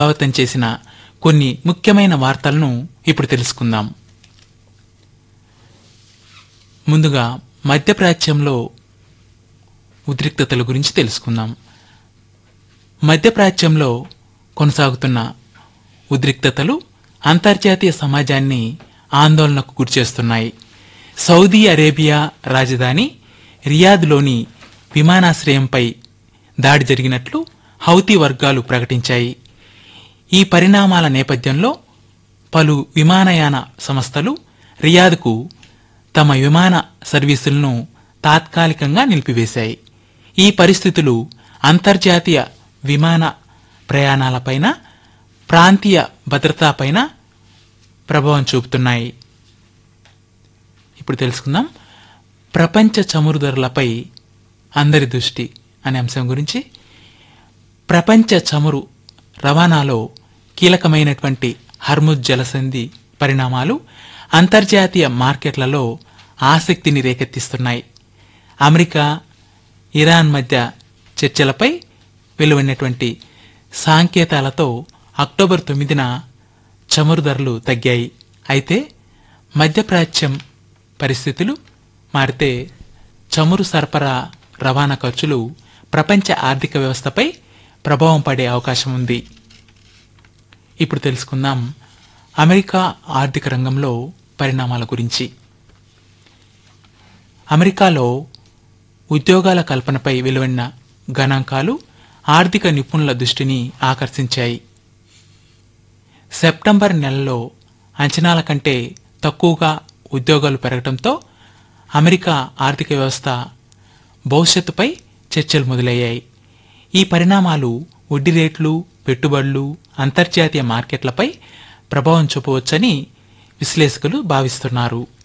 ప్రభావితం చేసిన కొన్ని ముఖ్యమైన వార్తలను ఇప్పుడు తెలుసుకుందాం ముందుగా మధ్యప్రాచ్యంలో ఉద్రిక్తతల గురించి తెలుసుకుందాం మధ్యప్రాచ్యంలో కొనసాగుతున్న ఉద్రిక్తతలు అంతర్జాతీయ సమాజాన్ని ఆందోళనకు గురిచేస్తున్నాయి సౌదీ అరేబియా రాజధాని రియాద్లోని విమానాశ్రయంపై దాడి జరిగినట్లు హౌతీ వర్గాలు ప్రకటించాయి ఈ పరిణామాల నేపథ్యంలో పలు విమానయాన సంస్థలు రియాద్కు తమ విమాన సర్వీసులను తాత్కాలికంగా నిలిపివేశాయి ఈ పరిస్థితులు అంతర్జాతీయ విమాన ప్రయాణాలపైన ప్రాంతీయ భద్రతాపైన ప్రభావం చూపుతున్నాయి ఇప్పుడు తెలుసుకుందాం ప్రపంచ చమురు ధరలపై అందరి దృష్టి అనే అంశం గురించి ప్రపంచ చమురు రవాణాలో కీలకమైనటువంటి హర్ముజ్ జలసంధి పరిణామాలు అంతర్జాతీయ మార్కెట్లలో ఆసక్తిని రేకెత్తిస్తున్నాయి అమెరికా ఇరాన్ మధ్య చర్చలపై వెలువడినటువంటి సాంకేతాలతో అక్టోబర్ తొమ్మిదిన చమురు ధరలు తగ్గాయి అయితే మధ్యప్రాచ్యం పరిస్థితులు మారితే చమురు సరఫరా రవాణా ఖర్చులు ప్రపంచ ఆర్థిక వ్యవస్థపై ప్రభావం పడే అవకాశం ఉంది ఇప్పుడు తెలుసుకుందాం అమెరికా ఆర్థిక రంగంలో పరిణామాల గురించి అమెరికాలో ఉద్యోగాల కల్పనపై వెలువడిన గణాంకాలు ఆర్థిక నిపుణుల దృష్టిని ఆకర్షించాయి సెప్టెంబర్ నెలలో అంచనాల కంటే తక్కువగా ఉద్యోగాలు పెరగడంతో అమెరికా ఆర్థిక వ్యవస్థ భవిష్యత్తుపై చర్చలు మొదలయ్యాయి ఈ పరిణామాలు వడ్డీ రేట్లు పెట్టుబడులు అంతర్జాతీయ మార్కెట్లపై ప్రభావం చూపవచ్చని విశ్లేషకులు భావిస్తున్నారు